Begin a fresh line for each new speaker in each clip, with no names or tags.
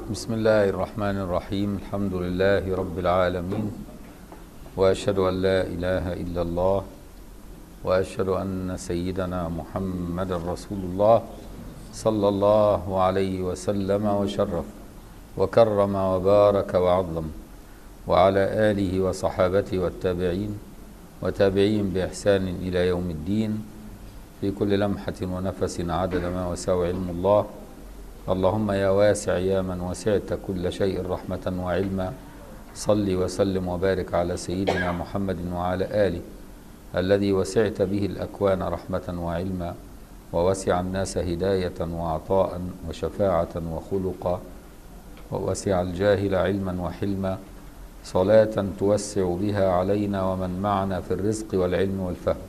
بسم الله الرحمن الرحيم الحمد لله رب العالمين واشهد ان لا اله الا الله واشهد ان سيدنا محمد رسول الله صلى الله عليه وسلم وشرف وكرم وبارك وعظم وعلى اله وصحابته والتابعين وتابعين باحسان الى يوم الدين في كل لمحه ونفس عدد ما وسع علم الله اللهم يا واسع يا من وسعت كل شيء رحمة وعلما صل وسلم وبارك على سيدنا محمد وعلى آله الذي وسعت به الأكوان رحمة وعلما ووسع الناس هداية وعطاء وشفاعة وخلقا ووسع الجاهل علما وحلما صلاة توسع بها علينا ومن معنا في الرزق والعلم والفهم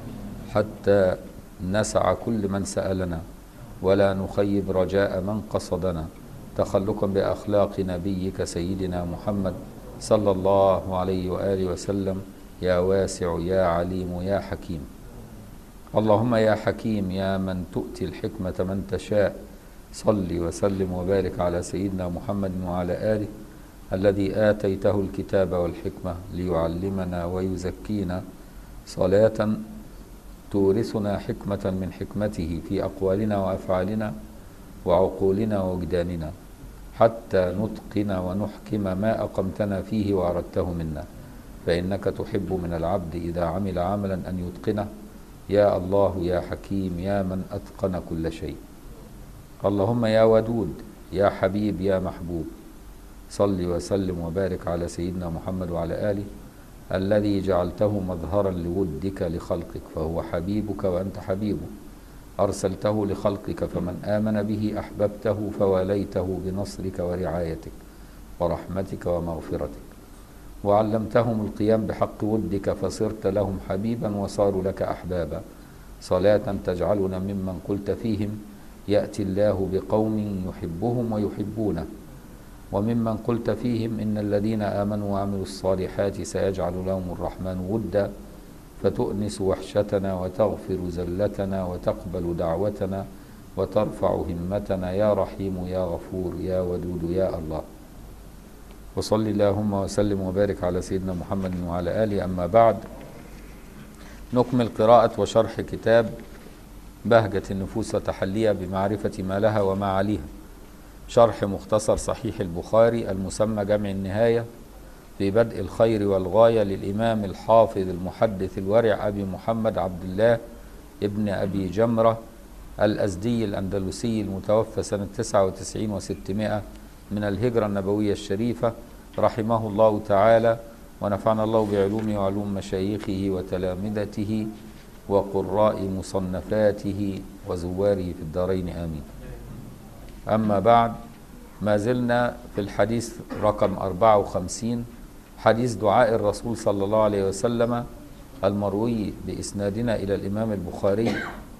حتى نسع كل من سألنا ولا نخيب رجاء من قصدنا تخلقا باخلاق نبيك سيدنا محمد صلى الله عليه واله وسلم يا واسع يا عليم يا حكيم اللهم يا حكيم يا من تؤتي الحكمه من تشاء صل وسلم وبارك على سيدنا محمد وعلى اله الذي اتيته الكتاب والحكمه ليعلمنا ويزكينا صلاه تورثنا حكمة من حكمته في أقوالنا وأفعالنا وعقولنا ووجداننا حتى نتقن ونحكم ما أقمتنا فيه وأردته منا فإنك تحب من العبد إذا عمل عملا أن يتقنه يا الله يا حكيم يا من أتقن كل شيء اللهم يا ودود يا حبيب يا محبوب صل وسلم وبارك على سيدنا محمد وعلى آله الذي جعلته مظهرا لودك لخلقك فهو حبيبك وانت حبيبه ارسلته لخلقك فمن امن به احببته فواليته بنصرك ورعايتك ورحمتك ومغفرتك وعلمتهم القيام بحق ودك فصرت لهم حبيبا وصاروا لك احبابا صلاه تجعلنا ممن قلت فيهم ياتي الله بقوم يحبهم ويحبونه وممن قلت فيهم إن الذين آمنوا وعملوا الصالحات سيجعل لهم الرحمن ودا فتؤنس وحشتنا وتغفر زلتنا وتقبل دعوتنا وترفع همتنا يا رحيم يا غفور يا ودود يا الله وصل اللهم وسلم وبارك على سيدنا محمد وعلى آله أما بعد نكمل قراءة وشرح كتاب بهجة النفوس وتحليها بمعرفة ما لها وما عليها شرح مختصر صحيح البخاري المسمى جمع النهاية في بدء الخير والغاية للإمام الحافظ المحدث الورع أبي محمد عبد الله ابن أبي جمرة الأزدي الأندلسي المتوفى سنة 99 و600 من الهجرة النبوية الشريفة رحمه الله تعالى ونفعنا الله بعلومه وعلوم مشايخه وتلامذته وقراء مصنفاته وزواره في الدارين آمين أما بعد ما زلنا في الحديث رقم 54 حديث دعاء الرسول صلى الله عليه وسلم المروي بإسنادنا إلى الإمام البخاري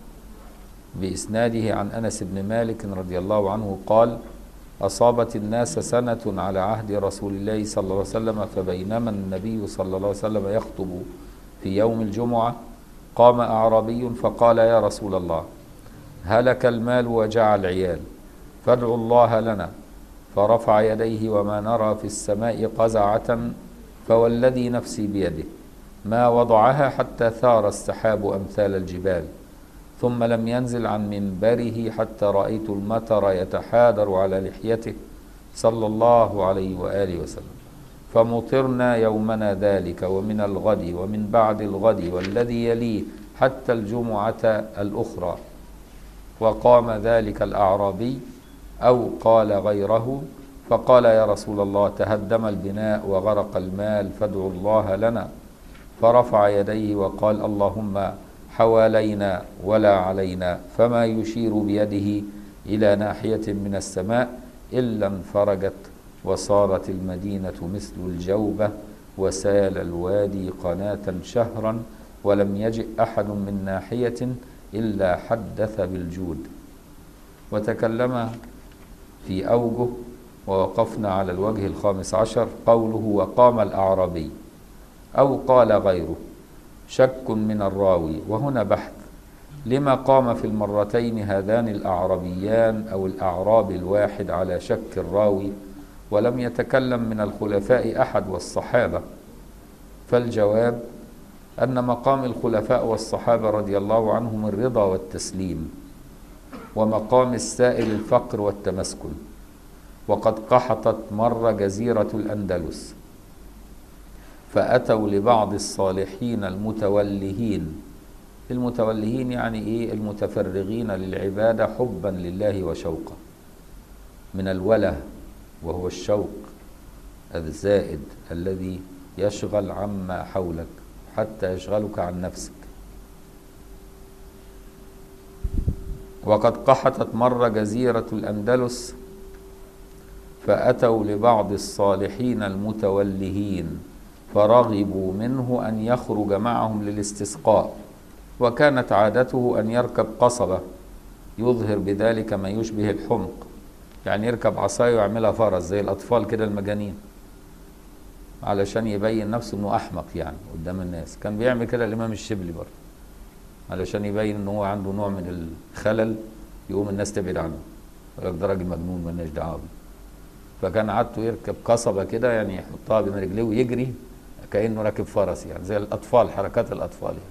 بإسناده عن أنس بن مالك رضي الله عنه قال أصابت الناس سنة على عهد رسول الله صلى الله عليه وسلم فبينما النبي صلى الله عليه وسلم يخطب في يوم الجمعة قام أعرابي فقال يا رسول الله هلك المال وجع العيال فادعوا الله لنا فرفع يديه وما نرى في السماء قزعة فوالذي نفسي بيده ما وضعها حتى ثار السحاب أمثال الجبال ثم لم ينزل عن منبره حتى رأيت المطر يتحادر على لحيته صلى الله عليه وآله وسلم فمطرنا يومنا ذلك ومن الغد ومن بعد الغد والذي يليه حتى الجمعة الأخرى وقام ذلك الأعرابي أو قال غيره فقال يا رسول الله تهدم البناء وغرق المال فادعوا الله لنا فرفع يديه وقال اللهم حوالينا ولا علينا فما يشير بيده إلى ناحية من السماء إلا انفرجت وصارت المدينة مثل الجوبة وسال الوادي قناة شهرا ولم يجئ أحد من ناحية إلا حدث بالجود وتكلم في أوجه ووقفنا على الوجه الخامس عشر قوله وقام الأعرابي أو قال غيره شك من الراوي وهنا بحث لما قام في المرتين هذان الأعربيان أو الأعراب الواحد على شك الراوي ولم يتكلم من الخلفاء أحد والصحابة فالجواب أن مقام الخلفاء والصحابة رضي الله عنهم الرضا والتسليم ومقام السائل الفقر والتمسكن وقد قحطت مر جزيرة الأندلس فأتوا لبعض الصالحين المتولهين المتولهين يعني إيه المتفرغين للعبادة حبا لله وشوقا من الوله وهو الشوق الزائد الذي يشغل عما حولك حتى يشغلك عن نفسك وقد قحطت مر جزيرة الأندلس فأتوا لبعض الصالحين المتولهين فرغبوا منه أن يخرج معهم للاستسقاء وكانت عادته أن يركب قصبة يظهر بذلك ما يشبه الحمق يعني يركب عصايه ويعملها فرس زي الأطفال كده المجانين علشان يبين نفسه انه احمق يعني قدام الناس كان بيعمل كده الامام الشبلي برضه علشان يبين ان هو عنده نوع من الخلل يقوم الناس تبعد عنه يقول لك ده راجل مجنون مالناش دعوه بيه فكان عادته يركب قصبه كده يعني يحطها بين رجليه ويجري كانه راكب فرس يعني زي الاطفال حركات الاطفال يعني.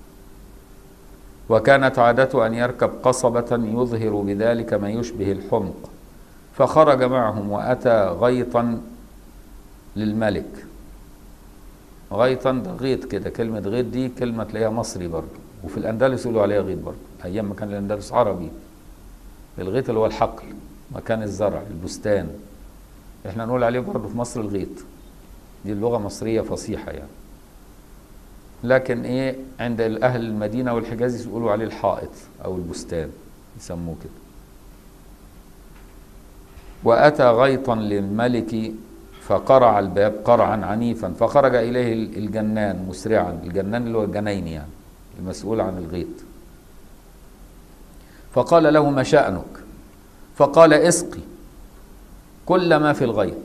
وكانت عادته ان يركب قصبه يظهر بذلك ما يشبه الحمق فخرج معهم واتى غيطا للملك غيطا ده غيط كده كلمة غيط دي كلمة تلاقيها مصري برضه وفي الأندلس يقولوا عليها غيط برضه أيام ما كان الأندلس عربي الغيط اللي هو الحقل مكان الزرع البستان احنا نقول عليه برضه في مصر الغيط دي اللغة مصرية فصيحة يعني لكن ايه عند أهل المدينة والحجاز يقولوا عليه الحائط أو البستان يسموه كده وأتى غيطا للملك فقرع الباب قرعا عنيفا فخرج اليه الجنان مسرعا الجنان اللي هو الجنين يعني المسؤول عن الغيط فقال له ما شأنك فقال اسقي كل ما في الغيط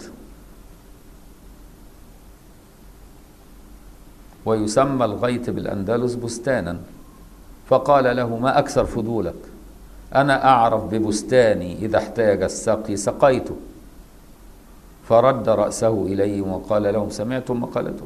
ويسمى الغيط بالأندلس بستانا فقال له ما أكثر فضولك أنا أعرف ببستاني إذا احتاج السقي سقيته فرد رأسه إليهم وقال لهم سمعتم مقالته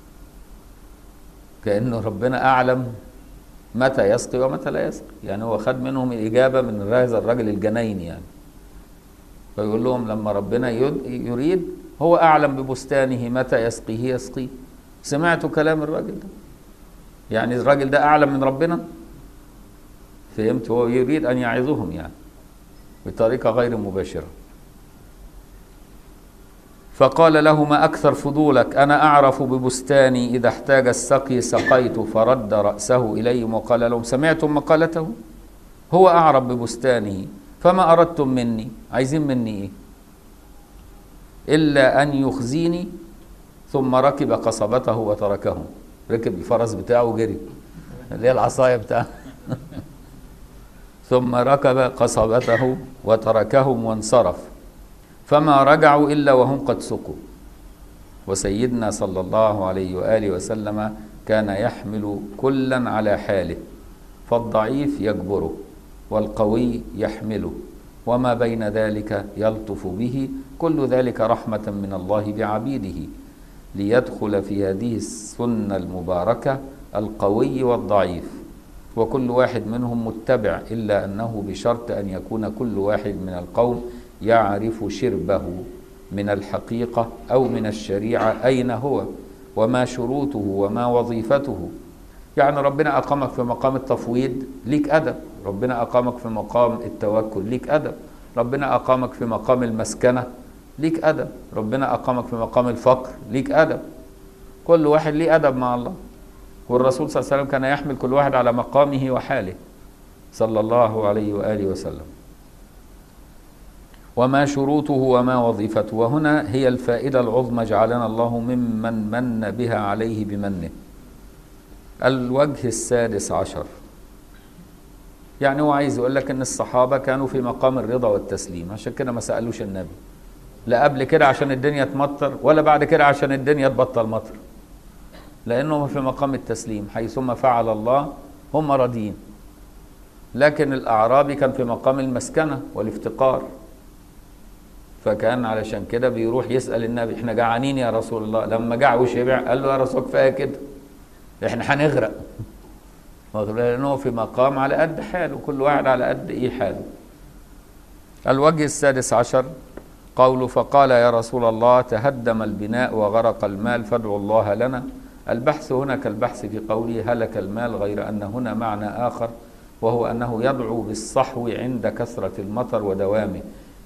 كأنه ربنا أعلم متى يسقي ومتى لا يسقي يعني هو خد منهم الإجابة من هذا الرجل الجنين يعني فيقول لهم لما ربنا يريد هو أعلم ببستانه متى يسقيه يسقيه سمعتوا كلام الراجل ده يعني الراجل ده أعلم من ربنا فهمت هو يريد أن يعظهم يعني بطريقة غير مباشرة فقال له ما أكثر فضولك أنا أعرف ببستاني إذا احتاج السقي سقيت فرد رأسه إليهم وقال لهم سمعتم مقالته هو أعرف ببستانه فما أردتم مني عايزين مني إيه إلا أن يخزيني ثم ركب قصبته وتركهم ركب الفرس بتاعه وجري اللي هي العصاية بتاعه ثم ركب قصبته وتركهم وانصرف فما رجعوا إلا وهم قد سقوا وسيدنا صلى الله عليه وآله وسلم كان يحمل كلا على حاله فالضعيف يجبره والقوي يحمله وما بين ذلك يلطف به كل ذلك رحمة من الله بعبيده ليدخل في هذه السنة المباركة القوي والضعيف وكل واحد منهم متبع إلا أنه بشرط أن يكون كل واحد من القوم يعرف شربه من الحقيقة أو من الشريعة أين هو وما شروطه وما وظيفته يعني ربنا أقامك في مقام التفويض ليك أدب ربنا أقامك في مقام التوكل ليك أدب ربنا أقامك في مقام المسكنة ليك أدب ربنا أقامك في مقام الفقر ليك أدب كل واحد ليه أدب مع الله والرسول صلى الله عليه وسلم كان يحمل كل واحد على مقامه وحاله صلى الله عليه وآله وسلم وما شروطه وما وظيفته وهنا هي الفائدة العظمى جعلنا الله ممن من بها عليه بمنه الوجه السادس عشر يعني هو عايز يقول لك ان الصحابة كانوا في مقام الرضا والتسليم عشان كده ما سألوش النبي لا قبل كده عشان الدنيا تمطر ولا بعد كده عشان الدنيا تبطل مطر لأنهم في مقام التسليم حيثما فعل الله هم راضين لكن الأعرابي كان في مقام المسكنة والافتقار فكان علشان كده بيروح يسأل النبي احنا جعانين يا رسول الله لما جاع وشبع قال له يا رسول كفايه كده احنا هنغرق واخد بالك؟ لأنه في مقام على قد حاله كل واحد على قد ايه حاله الوجه السادس عشر قوله فقال يا رسول الله تهدم البناء وغرق المال فادعوا الله لنا البحث هنا كالبحث في قوله هلك المال غير أن هنا معنى آخر وهو أنه يدعو بالصحو عند كثرة المطر ودوامه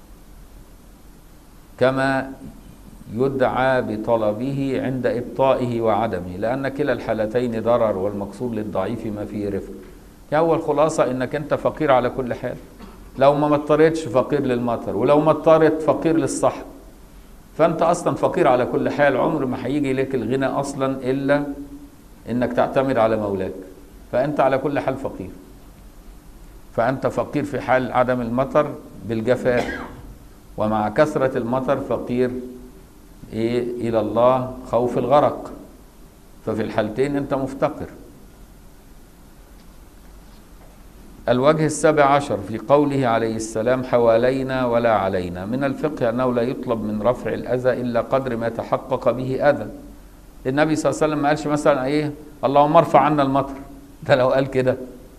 كما يدعى بطلبه عند إبطائه وعدمه لأن كلا الحالتين ضرر والمقصود للضعيف ما فيه رفق يعني هو الخلاصة إنك أنت فقير على كل حال لو ما مطرتش فقير للمطر ولو مطرت فقير للصح فأنت أصلا فقير على كل حال عمر ما هيجي لك الغنى أصلا إلا إنك تعتمد على مولاك فأنت على كل حال فقير فأنت فقير في حال عدم المطر بالجفاف ومع كثرة المطر فقير إيه إلى الله خوف الغرق ففي الحالتين أنت مفتقر الوجه السابع عشر في قوله عليه السلام حوالينا ولا علينا من الفقه أنه لا يطلب من رفع الأذى إلا قدر ما تحقق به أذى النبي صلى الله عليه وسلم ما قالش مثلا إيه اللهم ارفع عنا المطر ده لو قال كده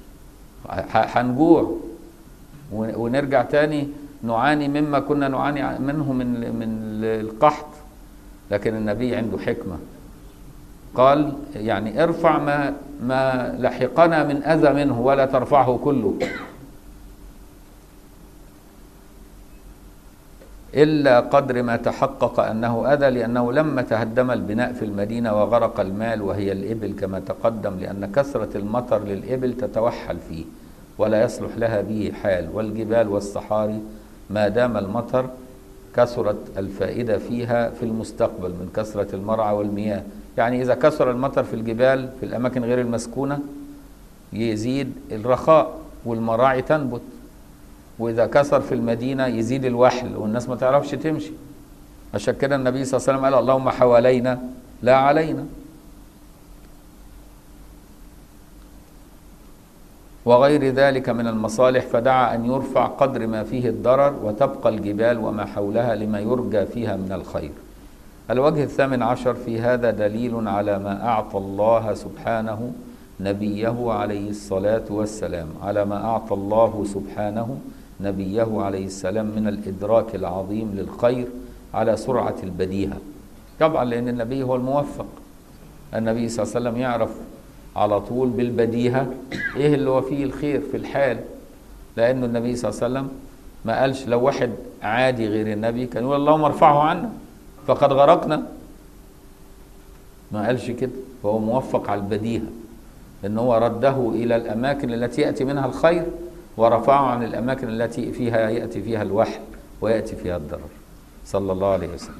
هنجوع ونرجع تاني نعاني مما كنا نعاني منه من من القحط لكن النبي عنده حكمة قال يعني ارفع ما ما لحقنا من أذى منه ولا ترفعه كله إلا قدر ما تحقق أنه أذى لأنه لما تهدم البناء في المدينة وغرق المال وهي الإبل كما تقدم لأن كثرة المطر للإبل تتوحل فيه ولا يصلح لها به حال والجبال والصحاري ما دام المطر كثرت الفائدة فيها في المستقبل من كثرة المرعى والمياه يعني إذا كثر المطر في الجبال في الأماكن غير المسكونة يزيد الرخاء والمراعي تنبت وإذا كثر في المدينة يزيد الوحل والناس ما تعرفش تمشي عشان كده النبي صلى الله عليه وسلم قال اللهم حوالينا لا علينا وغير ذلك من المصالح فدعا أن يرفع قدر ما فيه الضرر وتبقى الجبال وما حولها لما يرجى فيها من الخير الوجه الثامن عشر في هذا دليل على ما أعطى الله سبحانه نبيه عليه الصلاة والسلام على ما أعطى الله سبحانه نبيه عليه السلام من الإدراك العظيم للخير على سرعة البديهة طبعا لأن النبي هو الموفق النبي صلى الله عليه وسلم يعرف على طول بالبديهة إيه اللي هو فيه الخير في الحال لأنه النبي صلى الله عليه وسلم ما قالش لو واحد عادي غير النبي كان يقول اللهم ارفعه عنا فقد غرقنا ما قالش كده فهو موفق على البديهة ان هو رده الى الاماكن التي ياتي منها الخير ورفعه عن الاماكن التي فيها ياتي فيها الوحل وياتي فيها الضرر صلى الله عليه وسلم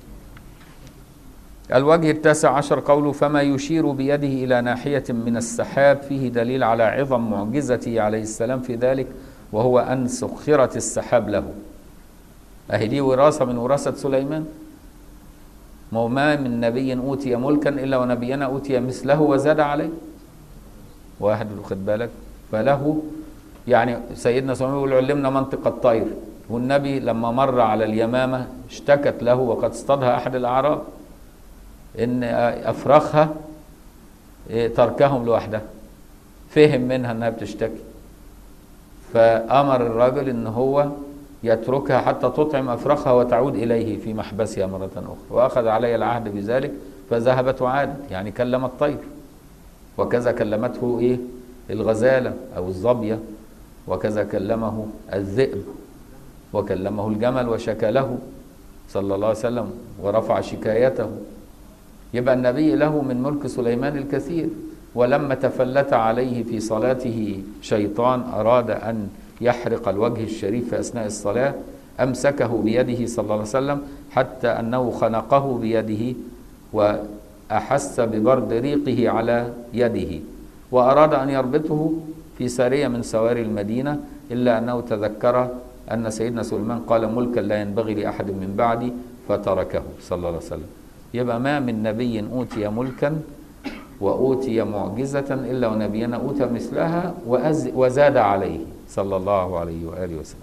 الوجه التاسع عشر قوله فما يشير بيده الى ناحيه من السحاب فيه دليل على عظم معجزته عليه السلام في ذلك وهو ان سخرت السحاب له اهي دي وراثه من وراثه سليمان ما من نبي اوتي ملكا الا ونبينا اوتي مثله وزاد عليه واحد واخد بالك فله يعني سيدنا سليمان يقول علمنا منطق الطير والنبي لما مر على اليمامة اشتكت له وقد اصطادها أحد الأعراب إن أفرخها تركهم لوحدها فهم منها أنها بتشتكي فأمر الرجل إن هو يتركها حتى تطعم أفرخها وتعود إليه في محبسها مرة أخرى وأخذ علي العهد بذلك فذهبت وعادت يعني كلم الطير وكذا كلمته ايه الغزاله او الظبيه وكذا كلمه الذئب وكلمه الجمل وشكى له صلى الله عليه وسلم ورفع شكايته يبقى النبي له من ملك سليمان الكثير ولما تفلت عليه في صلاته شيطان اراد ان يحرق الوجه الشريف في اثناء الصلاه امسكه بيده صلى الله عليه وسلم حتى انه خنقه بيده و أحس ببرد ريقه على يده وأراد أن يربطه في سارية من سواري المدينة إلا أنه تذكر أن سيدنا سليمان قال ملكا لا ينبغي لأحد من بعدي فتركه صلى الله عليه وسلم يبقى ما من نبي أوتي ملكا وأوتي معجزة إلا ونبينا أوتى مثلها وأز وزاد عليه صلى الله عليه وآله وسلم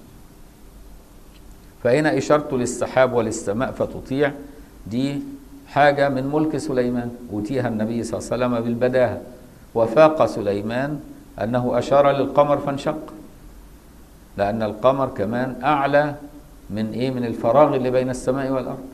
فهنا إشارته للسحاب وللسماء فتطيع دي حاجة من ملك سليمان أوتيها النبي صلى الله عليه وسلم بالبداهة وفاق سليمان أنه أشار للقمر فانشق لأن القمر كمان أعلى من إيه من الفراغ اللي بين السماء والأرض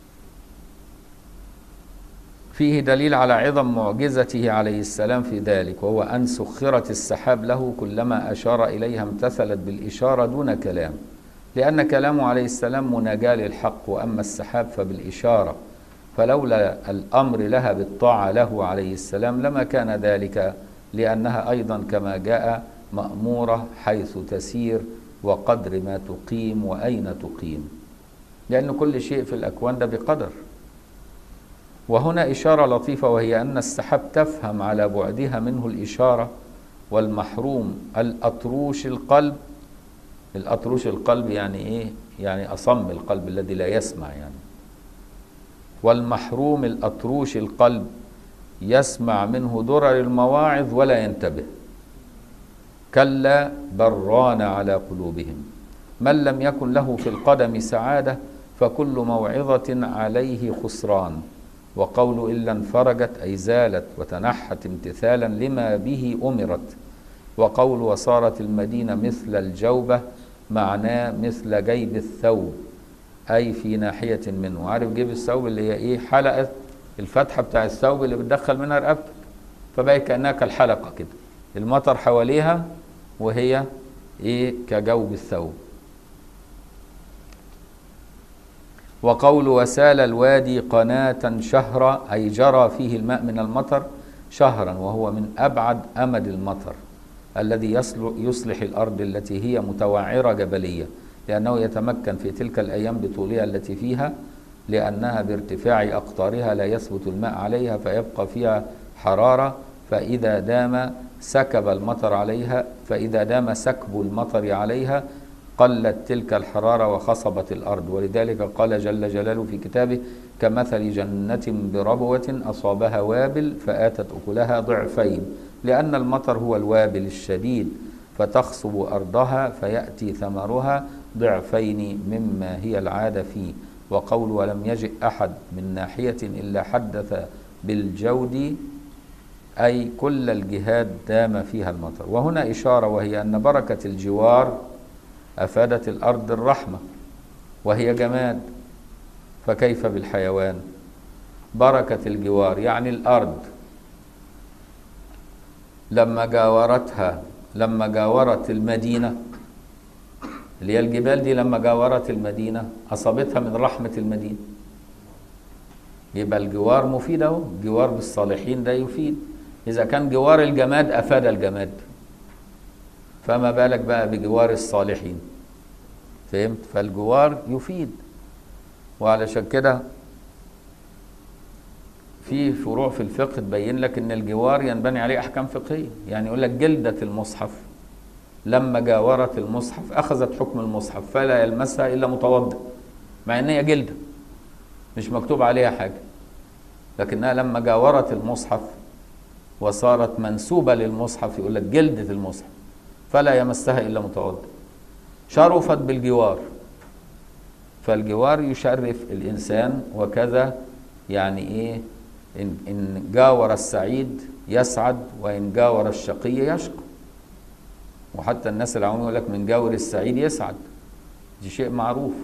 فيه دليل على عظم معجزته عليه السلام في ذلك وهو أن سخرت السحاب له كلما أشار إليها امتثلت بالإشارة دون كلام لأن كلامه عليه السلام مناجاة للحق وأما السحاب فبالإشارة فلولا الأمر لها بالطاعة له عليه السلام لما كان ذلك لأنها أيضا كما جاء مأمورة حيث تسير وقدر ما تقيم وأين تقيم لأن كل شيء في الأكوان ده بقدر وهنا إشارة لطيفة وهي أن السحاب تفهم على بعدها منه الإشارة والمحروم الأطروش القلب الأطروش القلب يعني إيه؟ يعني أصم القلب الذي لا يسمع يعني والمحروم الأطروش القلب يسمع منه درر المواعظ ولا ينتبه كلا بران على قلوبهم من لم يكن له في القدم سعادة فكل موعظة عليه خسران وقول إلا انفرجت أي زالت وتنحت امتثالا لما به أمرت وقول وصارت المدينة مثل الجوبة معناه مثل جيب الثوب أي في ناحية منه عارف جيب الثوب اللي هي إيه حلقة الفتحة بتاع الثوب اللي بتدخل منها رقبتك فبقى كأنها كالحلقة كده المطر حواليها وهي إيه كجوب الثوب وقول وسال الوادي قناة شهرا أي جرى فيه الماء من المطر شهرا وهو من أبعد أمد المطر الذي يصلح الأرض التي هي متوعرة جبلية لأنه يتمكن في تلك الأيام بطولها التي فيها لأنها بارتفاع أقطارها لا يثبت الماء عليها فيبقى فيها حرارة فإذا دام سكب المطر عليها فإذا دام سكب المطر عليها قلت تلك الحرارة وخصبت الأرض ولذلك قال جل جلاله في كتابه كمثل جنة بربوة أصابها وابل فآتت أكلها ضعفين لأن المطر هو الوابل الشديد فتخصب أرضها فيأتي ثمرها ضعفين مما هي العادة فيه وقول ولم يجئ أحد من ناحية إلا حدث بالجود أي كل الجهات دام فيها المطر وهنا إشارة وهي أن بركة الجوار أفادت الأرض الرحمة وهي جماد فكيف بالحيوان بركة الجوار يعني الأرض لما جاورتها لما جاورت المدينة اللي هي الجبال دي لما جاورت المدينة أصابتها من رحمة المدينة يبقى الجوار مفيد أهو جوار بالصالحين ده يفيد إذا كان جوار الجماد أفاد الجماد فما بالك بقى بجوار الصالحين فهمت فالجوار يفيد وعلشان كده في فروع في الفقه تبين لك ان الجوار ينبني عليه احكام فقهيه يعني يقول لك جلده المصحف لما جاورت المصحف اخذت حكم المصحف فلا يلمسها الا متوضئ مع ان هي جلده مش مكتوب عليها حاجه لكنها لما جاورت المصحف وصارت منسوبه للمصحف يقول لك جلده المصحف فلا يمسها الا متوضئ شرفت بالجوار فالجوار يشرف الانسان وكذا يعني ايه إن, إن جاور السعيد يسعد وإن جاور الشقي يشقى وحتى الناس العوام يقول لك من جاور السعيد يسعد دي شيء معروف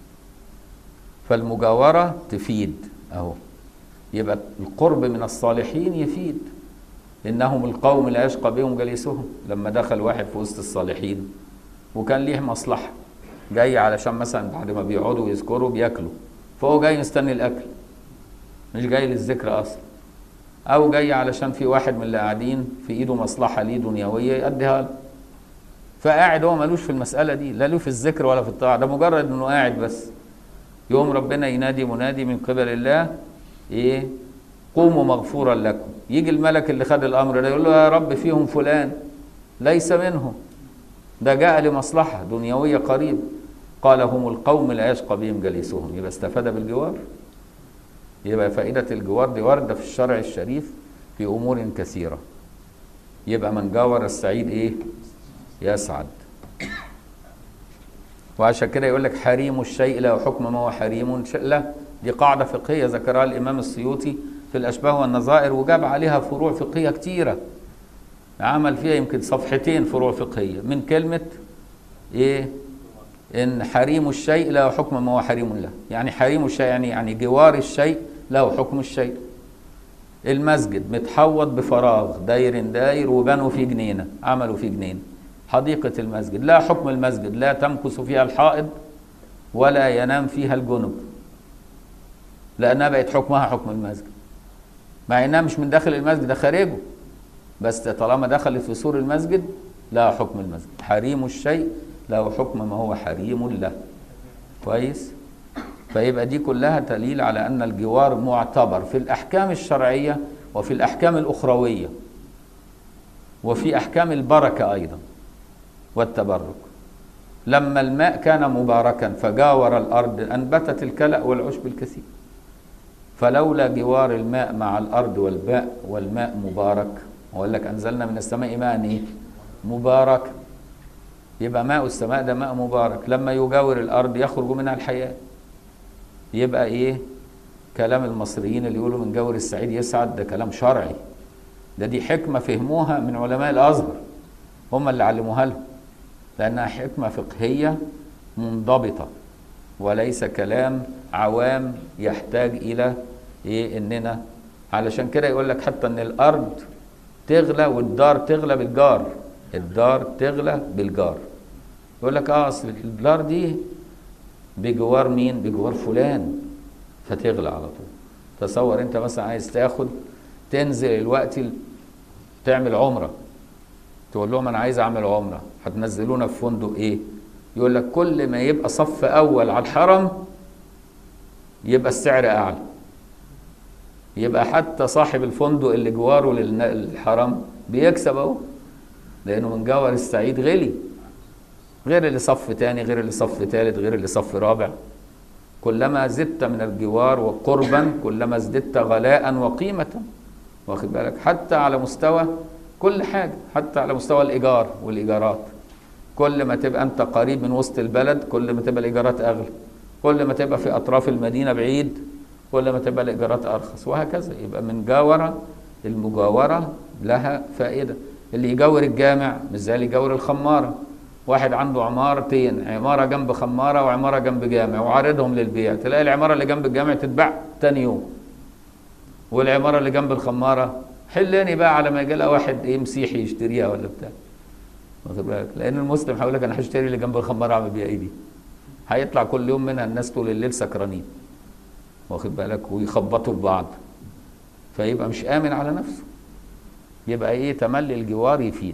فالمجاورة تفيد أهو يبقى القرب من الصالحين يفيد إنهم القوم لا يشقى بهم جليسهم لما دخل واحد في وسط الصالحين وكان ليه مصلحة جاي علشان مثلا بعد ما بيقعدوا يذكروا بياكلوا فهو جاي مستني الأكل مش جاي للذكر اصلا او جاي علشان في واحد من اللي قاعدين في ايده مصلحه ليه دنيويه يأديها له فقاعد هو ملوش في المساله دي لا له في الذكر ولا في الطاعه ده مجرد انه قاعد بس يوم ربنا ينادي منادي من قبل الله ايه قوموا مغفورا لكم يجي الملك اللي خد الامر ده يقول له يا رب فيهم فلان ليس منهم ده جاء لمصلحه دنيويه قريب قال هم القوم لا يشقى بهم جليسهم يبقى استفاد بالجوار يبقى فائدة الجوار دي واردة في الشرع الشريف في امور كثيره يبقى من جاور السعيد ايه يسعد وعشان كده يقول لك حريم الشيء له حكم ما هو حريم له دي قاعده فقهيه ذكرها الامام السيوطي في الاشباه والنظائر وجاب عليها فروع فقهيه كتيره عمل فيها يمكن صفحتين فروع فقهيه من كلمه ايه ان حريم الشيء له حكم ما هو حريم له يعني حريم الشيء يعني يعني جوار الشيء له حكم الشيء المسجد متحوط بفراغ داير داير وبنوا فيه جنينه عملوا فيه جنينه حديقه المسجد لا حكم المسجد لا تمكث فيها الحائض ولا ينام فيها الجنب لانها بقت حكمها حكم المسجد مع انها مش من داخل المسجد ده خارجه بس طالما دخلت في سور المسجد لا حكم المسجد حريم الشيء له حكم ما هو حريم له كويس فيبقى دي كلها دليل على ان الجوار معتبر في الاحكام الشرعيه وفي الاحكام الاخرويه وفي احكام البركه ايضا والتبرك لما الماء كان مباركا فجاور الارض انبتت الكلا والعشب الكثير فلولا جوار الماء مع الارض والماء والماء مبارك وقال لك انزلنا من السماء ماء ايه مبارك يبقى ماء السماء ده ماء مبارك لما يجاور الارض يخرج منها الحياه يبقى ايه كلام المصريين اللي يقولوا من جور السعيد يسعد ده كلام شرعي ده دي حكمه فهموها من علماء الازهر هم اللي علموها لهم لانها حكمه فقهيه منضبطه وليس كلام عوام يحتاج الى ايه اننا علشان كده يقول لك حتى ان الارض تغلى والدار تغلى بالجار الدار تغلى بالجار يقول لك اه اصل الدار دي بجوار مين بجوار فلان فتغلى على طول تصور انت مثلا عايز تاخد تنزل الوقت تعمل عمره تقول لهم انا عايز اعمل عمره هتنزلونا في فندق ايه يقول لك كل ما يبقى صف اول على الحرم يبقى السعر اعلى يبقى حتى صاحب الفندق اللي جواره للحرم بيكسب اهو لانه من جوار السعيد غلي غير اللي صف تاني غير اللي صف تالت غير اللي صف رابع كلما زدت من الجوار وقربا كلما ازددت غلاء وقيمة واخد بالك حتى على مستوى كل حاجة حتى على مستوى الإيجار والإيجارات كل ما تبقى أنت قريب من وسط البلد كل ما تبقى الإيجارات أغلى كل ما تبقى في أطراف المدينة بعيد كل ما تبقى الإيجارات أرخص وهكذا يبقى من جاورة المجاورة لها فائدة اللي يجاور الجامع مش زي اللي يجاور الخمارة واحد عنده عمارتين عمارة جنب خمارة وعمارة جنب جامع وعارضهم للبيع تلاقي العمارة اللي جنب الجامع تتباع تاني يوم والعمارة اللي جنب الخمارة حلاني بقى على ما يجي لها واحد ايه مسيحي يشتريها ولا بتاع واخد بالك لان المسلم هيقول لك انا هشتري اللي جنب الخمارة اعمل بيها ايه دي هيطلع كل يوم منها الناس طول الليل سكرانين واخد بالك ويخبطوا في بعض فيبقى مش امن على نفسه يبقى ايه تملي الجوار يفيد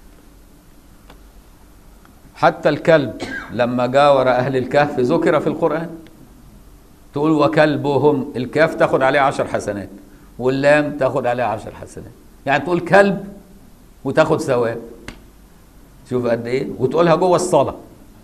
حتى الكلب لما جاور اهل الكهف ذكر في القران تقول وكلبهم الكاف تاخد عليه عشر حسنات واللام تاخد عليه عشر حسنات يعني تقول كلب وتاخد ثواب شوف قد ايه وتقولها جوه الصلاه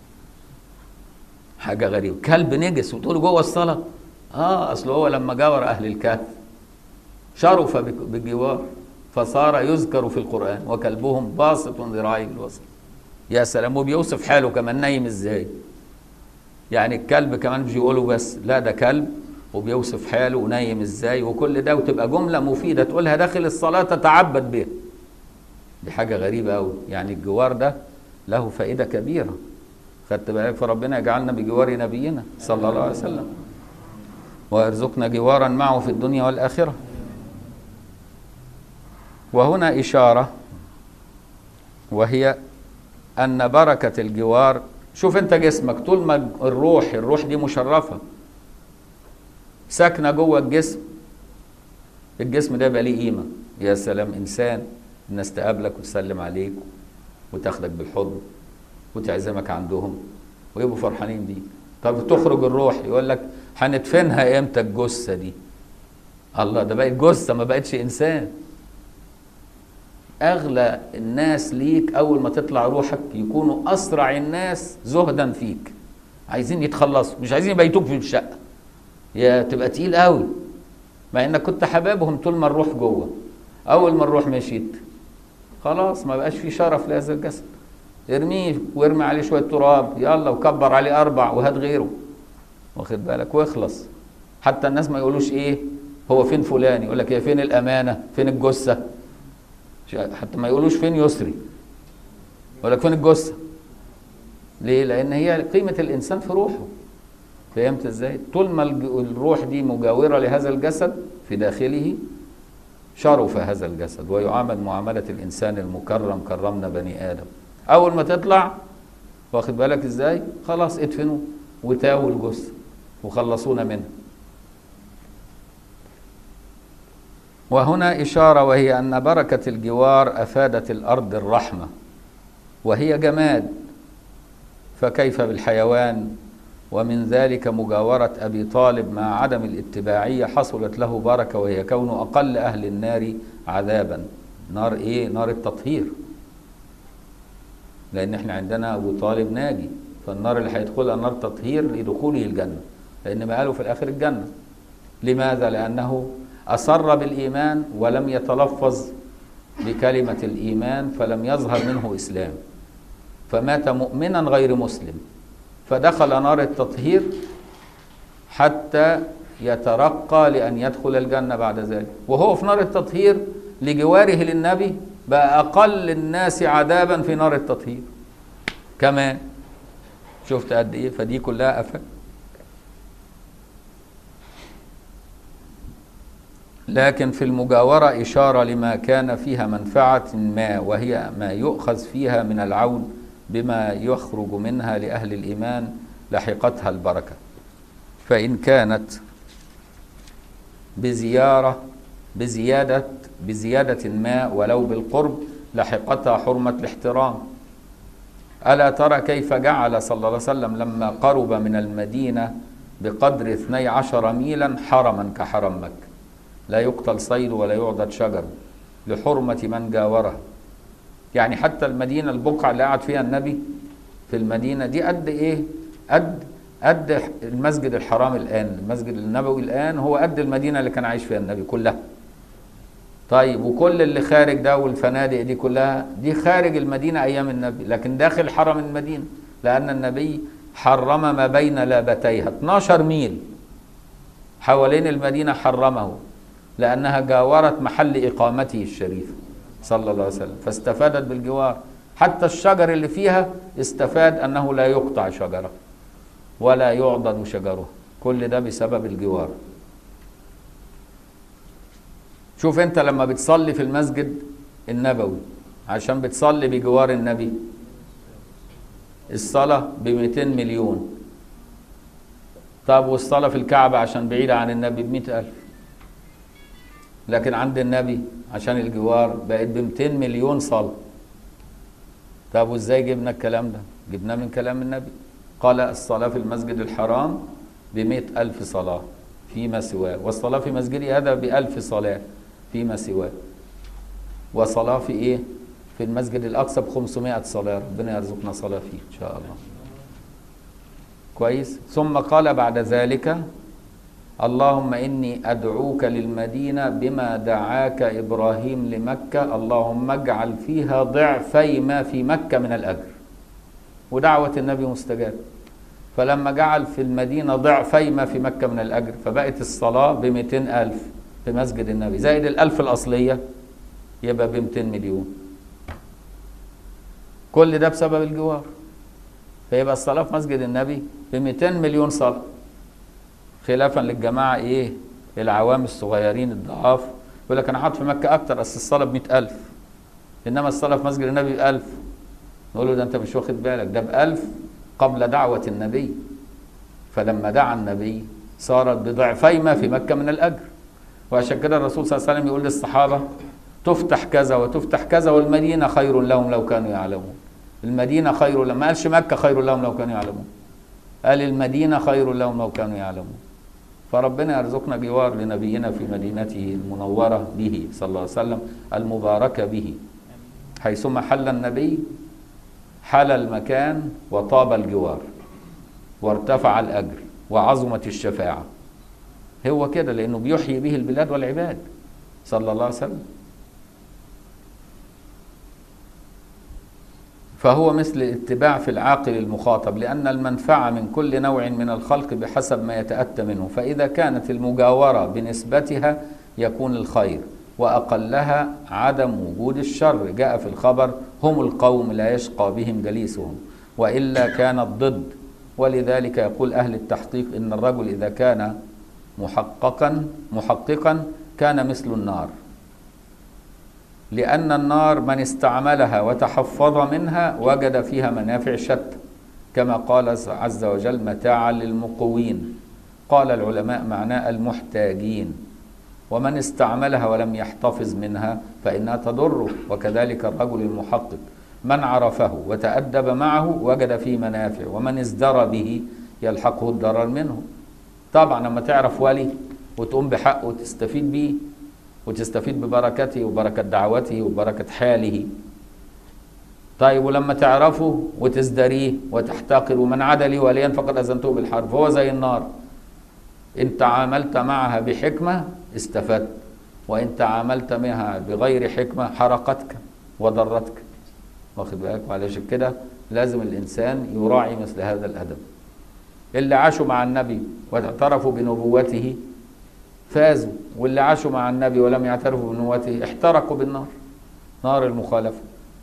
حاجه غريبه كلب نجس وتقول جوه الصلاه اه اصل هو لما جاور اهل الكهف شرف بالجوار فصار يذكر في القران وكلبهم باسط ذراعيه بالوسط يا سلام وبيوصف حاله كمان نايم ازاي يعني الكلب كمان مش يقوله بس لا ده كلب وبيوصف حاله ونايم ازاي وكل ده وتبقى جمله مفيده تقولها داخل الصلاه تتعبد بها دي حاجه غريبه قوي يعني الجوار ده له فائده كبيره خدت بالك فربنا يجعلنا بجوار نبينا صلى الله عليه وسلم ويرزقنا جوارا معه في الدنيا والاخره وهنا اشاره وهي ان بركه الجوار شوف انت جسمك طول ما الروح الروح دي مشرفه ساكنه جوه الجسم الجسم ده يبقى ليه قيمه يا سلام انسان الناس تقابلك وتسلم عليك وتاخدك بالحضن وتعزمك عندهم ويبقوا فرحانين بيك طب تخرج الروح يقول لك هندفنها امتى الجثه دي الله ده بقت جثه ما بقتش انسان اغلى الناس ليك اول ما تطلع روحك يكونوا اسرع الناس زهدا فيك عايزين يتخلصوا مش عايزين يبيتوك في الشقه يا تبقى تقيل قوي مع انك كنت حبابهم طول ما الروح جوه اول ما الروح مشيت خلاص ما بقاش في شرف لهذا الجسد ارميه وارمي عليه شويه تراب يلا وكبر عليه اربع وهات غيره واخد بالك واخلص حتى الناس ما يقولوش ايه هو فين فلان يقول لك هي فين الامانه فين الجثه حتى ما يقولوش فين يسري يقول لك فين الجثه ليه لان هي قيمه الانسان في روحه فهمت ازاي طول ما الروح دي مجاوره لهذا الجسد في داخله شرف هذا الجسد ويعامل معامله الانسان المكرم كرمنا بني ادم اول ما تطلع واخد بالك ازاي خلاص ادفنوا وتاووا الجثه وخلصونا منها وهنا إشارة وهي أن بركة الجوار أفادت الأرض الرحمة وهي جماد فكيف بالحيوان ومن ذلك مجاورة أبي طالب مع عدم الاتباعية حصلت له بركة وهي كونه أقل أهل النار عذابا نار إيه؟ نار التطهير لأن إحنا عندنا أبو طالب ناجي فالنار اللي هيدخلها نار تطهير لدخوله الجنة لأن مآله في الآخر الجنة لماذا؟ لأنه أصر بالإيمان ولم يتلفظ بكلمة الإيمان فلم يظهر منه إسلام فمات مؤمنا غير مسلم فدخل نار التطهير حتى يترقى لأن يدخل الجنة بعد ذلك وهو في نار التطهير لجواره للنبي بقى أقل الناس عذابا في نار التطهير كمان شفت قد إيه فدي كلها أفات لكن في المجاورة إشارة لما كان فيها منفعة ما وهي ما يؤخذ فيها من العون بما يخرج منها لأهل الإيمان لحقتها البركة فإن كانت بزيارة بزيادة بزيادة ما ولو بالقرب لحقتها حرمة الاحترام ألا ترى كيف جعل صلى الله عليه وسلم لما قرب من المدينة بقدر 12 ميلا حرما كحرم مكة لا يقتل صيد ولا يعضد شجر لحرمة من جاوره يعني حتى المدينة البقعة اللي قعد فيها النبي في المدينة دي قد إيه قد قد المسجد الحرام الآن المسجد النبوي الآن هو قد المدينة اللي كان عايش فيها النبي كلها طيب وكل اللي خارج ده والفنادق دي كلها دي خارج المدينة أيام النبي لكن داخل حرم المدينة لأن النبي حرم ما بين لابتيها 12 ميل حوالين المدينة حرمه لأنها جاورت محل إقامته الشريفة صلى الله عليه وسلم فاستفادت بالجوار حتى الشجر اللي فيها استفاد أنه لا يقطع شجرة ولا يعضد شجره كل ده بسبب الجوار شوف انت لما بتصلي في المسجد النبوي عشان بتصلي بجوار النبي الصلاة ب 200 مليون طب والصلاة في الكعبة عشان بعيدة عن النبي ب 100000 لكن عند النبي عشان الجوار بقت ب 200 مليون صلاة طب وازاي جبنا الكلام ده؟ جبناه من كلام النبي قال الصلاة في المسجد الحرام بمئة ألف صلاة فيما سواه والصلاة في مسجدي هذا بألف صلاة فيما سواه وصلاة في إيه؟ في المسجد الأقصى ب 500 صلاة ربنا يرزقنا صلاة فيه إن شاء الله كويس ثم قال بعد ذلك اللهم إني أدعوك للمدينة بما دعاك إبراهيم لمكة اللهم اجعل فيها ضعفي ما في مكة من الأجر ودعوة النبي مستجابة فلما جعل في المدينة ضعفي ما في مكة من الأجر فبقت الصلاة ب ألف في مسجد النبي زائد الألف الأصلية يبقى ب 200 مليون كل ده بسبب الجوار فيبقى الصلاة في مسجد النبي ب 200 مليون صلاة خلافا للجماعة إيه العوام الصغيرين الضعاف يقول لك أنا هقعد في مكة أكتر أصل الصلاة ب ألف إنما الصلاة في مسجد النبي بألف نقول له ده أنت مش واخد بالك ده بألف قبل دعوة النبي فلما دعا النبي صارت بضعفي ما في مكة من الأجر وعشان كده الرسول صلى الله عليه وسلم يقول للصحابة تفتح كذا وتفتح كذا والمدينة خير لهم لو كانوا يعلمون المدينة خير لهم ما قالش مكة خير لهم لو كانوا يعلمون قال المدينة خير لهم لو كانوا يعلمون فربنا يرزقنا جوار لنبينا في مدينته المنورة به صلى الله عليه وسلم المباركة به حيثما حل النبي حل المكان وطاب الجوار وارتفع الأجر وعظمت الشفاعة هو كده لأنه بيحيي به البلاد والعباد صلى الله عليه وسلم فهو مثل الاتباع في العاقل المخاطب لأن المنفعة من كل نوع من الخلق بحسب ما يتأتى منه فإذا كانت المجاورة بنسبتها يكون الخير وأقلها عدم وجود الشر جاء في الخبر هم القوم لا يشقى بهم جليسهم وإلا كان الضد ولذلك يقول أهل التحقيق إن الرجل إذا كان محققا محققا كان مثل النار لأن النار من استعملها وتحفظ منها وجد فيها منافع شتى كما قال عز وجل متاعا للمقوين قال العلماء معناه المحتاجين ومن استعملها ولم يحتفظ منها فإنها تضره وكذلك الرجل المحقق من عرفه وتأدب معه وجد فيه منافع ومن ازدرى به يلحقه الضرر منه طبعا لما تعرف ولي وتقوم بحقه وتستفيد بيه وتستفيد ببركته وبركة دعوته وبركة حاله طيب ولما تعرفه وتزدريه وتحتقر ومن عاد لي وليا فقد أذنته بالحرب فهو زي النار إن تعاملت معها بحكمة استفدت وإن تعاملت معها بغير حكمة حرقتك وضرتك واخد بالك وعلشان كده لازم الإنسان يراعي مثل هذا الأدب اللي عاشوا مع النبي واعترفوا بنبوته فازوا واللي عاشوا مع النبي ولم يعترفوا بنبوته احترقوا بالنار نار المخالفة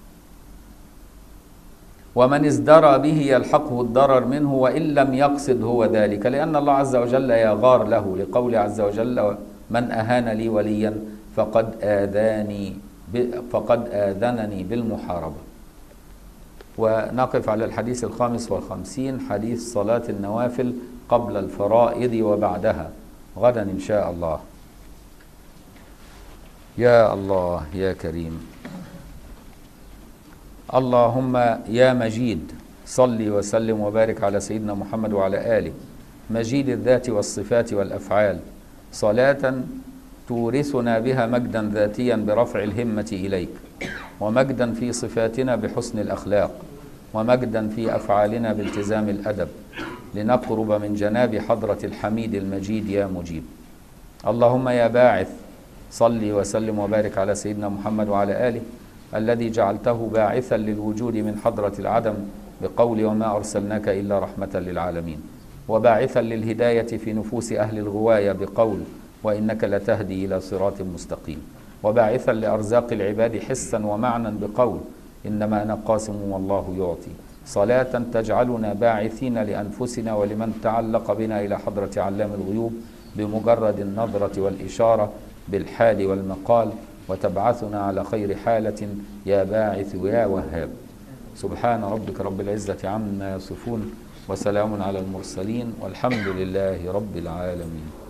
ومن ازدرى به يلحقه الضرر منه وإن لم يقصد هو ذلك لأن الله عز وجل يغار له لقول عز وجل من أهان لي وليا فقد آذاني فقد آذنني بالمحاربة ونقف على الحديث الخامس والخمسين حديث صلاة النوافل قبل الفرائض وبعدها غدا إن شاء الله يا الله يا كريم اللهم يا مجيد صل وسلم وبارك على سيدنا محمد وعلى آله مجيد الذات والصفات والأفعال صلاة تورثنا بها مجدا ذاتيا برفع الهمة إليك ومجدا في صفاتنا بحسن الأخلاق ومجدا في أفعالنا بالتزام الأدب لنقرب من جناب حضرة الحميد المجيد يا مجيب اللهم يا باعث صل وسلم وبارك على سيدنا محمد وعلى آله الذي جعلته باعثا للوجود من حضرة العدم بقول وما أرسلناك إلا رحمة للعالمين وباعثا للهداية في نفوس أهل الغواية بقول وإنك لتهدي إلى صراط مستقيم وباعثا لأرزاق العباد حسا ومعنى بقول إنما أنا قاسم والله يعطي صلاة تجعلنا باعثين لأنفسنا ولمن تعلق بنا إلى حضرة علام الغيوب بمجرد النظرة والإشارة بالحال والمقال وتبعثنا على خير حالة يا باعث يا وهاب سبحان ربك رب العزة عما يصفون وسلام على المرسلين والحمد لله رب العالمين